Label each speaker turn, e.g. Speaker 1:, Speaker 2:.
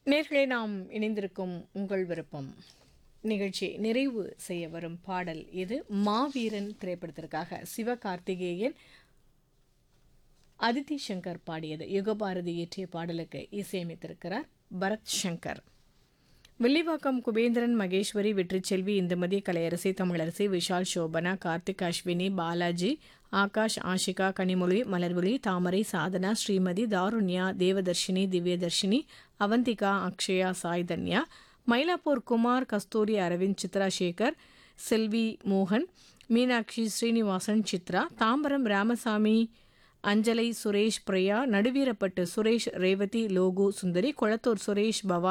Speaker 1: நேர்களே நாம் இணைந்திருக்கும் உங்கள் விருப்பம் நிகழ்ச்சி நிறைவு செய்ய வரும் பாடல் இது மாவீரன் திரைப்படத்திற்காக சிவகார்த்திகேயன் அதித்தி சங்கர் பாடியது யுகபாரதி இயற்றிய பாடலுக்கு இசையமைத்திருக்கிறார் பரத் சங்கர் வில்லிவாக்கம் குபேந்திரன் மகேஸ்வரி வெற்றிச்செல்வி இந்துமதி கலையரசி தமிழரசி விஷால் சோபனா கார்த்திக் அஸ்வினி பாலாஜி ஆகாஷ் ஆஷிகா கனிமொழி மலர்விழி தாமரை சாதனா ஸ்ரீமதி தாருண்யா தேவதர்ஷினி திவ்யதர்ஷினி அவந்திகா அக்ஷயா சாய்தன்யா மயிலாப்பூர் குமார் கஸ்தூரி அரவிந்த் சித்ரா சேகர் செல்வி மோகன் மீனாட்சி ஸ்ரீனிவாசன் சித்ரா தாம்பரம் ராமசாமி அஞ்சலை சுரேஷ் பிரியா நடுவீரப்பட்டு சுரேஷ் ரேவதி லோகு சுந்தரி கொளத்தூர் சுரேஷ் பவா